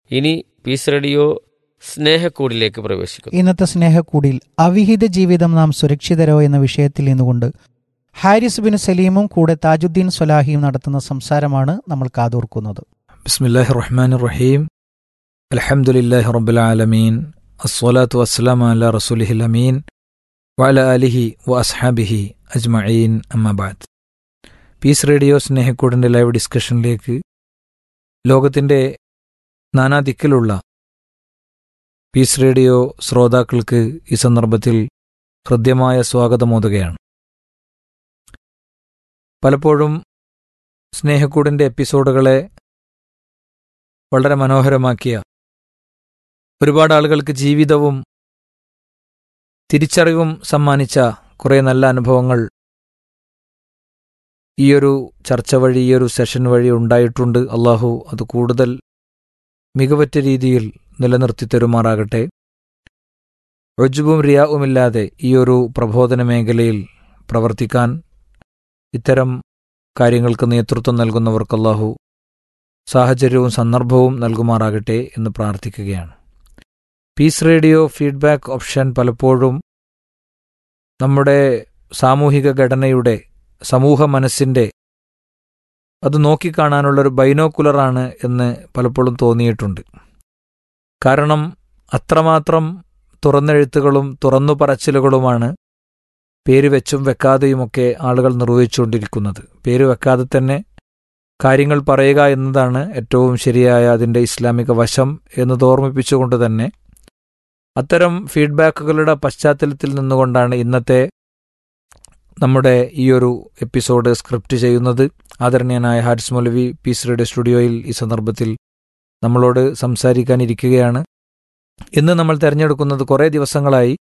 ഇനി piece radio സ്നേഹക്കൂടിലേക്ക് പ്രവേശിക്കുന്നു ഇന്നത്തെ സ്നേഹക്കൂടിൽ അവിഹിത ജീവിതം നാം സുരക്ഷിതരോ എന്ന വിഷയത്തിൽ നിന്നുകൊണ്ട് ഹാരിസ് ബിൻ സലീമും കൂടെ താജുദ്ദീൻ സൊലാഹിയും നടത്തുന്ന സംസാരമാണ് നമ്മൾ കാതോർക്കുന്നത് بسم الله الرحمن الرحيم الحمد لله رب العالمين الصلاة والسلام على رسوله الأمين وعلى آله وأصحابه أجمعين أما بعد പീസ് റേഡിയോ സ്നേഹക്കൂടിൻ്റെ ലൈവ് ഡിസ്കഷനിലേക്ക് ലോകത്തിൻ്റെ നാനാദിക്കിലുള്ള പീസ് റേഡിയോ ശ്രോതാക്കൾക്ക് ഈ സന്ദർഭത്തിൽ ഹൃദ്യമായ സ്വാഗതമോതുകയാണ് പലപ്പോഴും സ്നേഹക്കൂടിൻ്റെ എപ്പിസോഡുകളെ വളരെ മനോഹരമാക്കിയ ഒരുപാട് ആളുകൾക്ക് ജീവിതവും തിരിച്ചറിവും സമ്മാനിച്ച കുറേ നല്ല അനുഭവങ്ങൾ ഈയൊരു ചർച്ച വഴി ഈയൊരു സെഷൻ വഴി ഉണ്ടായിട്ടുണ്ട് അള്ളാഹു അത് കൂടുതൽ മികവറ്റ രീതിയിൽ നിലനിർത്തി തരുമാറാകട്ടെ റുജുബും റിയാവുമില്ലാതെ ഈയൊരു പ്രബോധന മേഖലയിൽ പ്രവർത്തിക്കാൻ ഇത്തരം കാര്യങ്ങൾക്ക് നേതൃത്വം നൽകുന്നവർക്ക് അള്ളാഹു സാഹചര്യവും സന്ദർഭവും നൽകുമാറാകട്ടെ എന്ന് പ്രാർത്ഥിക്കുകയാണ് പീസ് റേഡിയോ ഫീഡ്ബാക്ക് ഓപ്ഷൻ പലപ്പോഴും നമ്മുടെ സാമൂഹിക ഘടനയുടെ സമൂഹ മനസ്സിൻ്റെ അത് നോക്കിക്കാണാനുള്ളൊരു ബൈനോക്കുലറാണ് എന്ന് പലപ്പോഴും തോന്നിയിട്ടുണ്ട് കാരണം അത്രമാത്രം തുറന്നെഴുത്തുകളും തുറന്നു പറച്ചിലുകളുമാണ് പേര് വെച്ചും വെക്കാതെയുമൊക്കെ ആളുകൾ നിർവഹിച്ചുകൊണ്ടിരിക്കുന്നത് പേര് വെക്കാതെ തന്നെ കാര്യങ്ങൾ പറയുക എന്നതാണ് ഏറ്റവും ശരിയായ അതിൻ്റെ ഇസ്ലാമിക വശം എന്ന് ഓർമ്മിപ്പിച്ചുകൊണ്ട് തന്നെ അത്തരം ഫീഡ്ബാക്കുകളുടെ പശ്ചാത്തലത്തിൽ നിന്നുകൊണ്ടാണ് ഇന്നത്തെ നമ്മുടെ ഈ ഒരു എപ്പിസോഡ് സ്ക്രിപ്റ്റ് ചെയ്യുന്നത് ആദരണീയനായ ഹാരിസ് മൗലവി പീസ് റേഡിയോ സ്റ്റുഡിയോയിൽ ഈ സന്ദർഭത്തിൽ നമ്മളോട് സംസാരിക്കാനിരിക്കുകയാണ് ഇന്ന് നമ്മൾ തിരഞ്ഞെടുക്കുന്നത് കുറേ ദിവസങ്ങളായി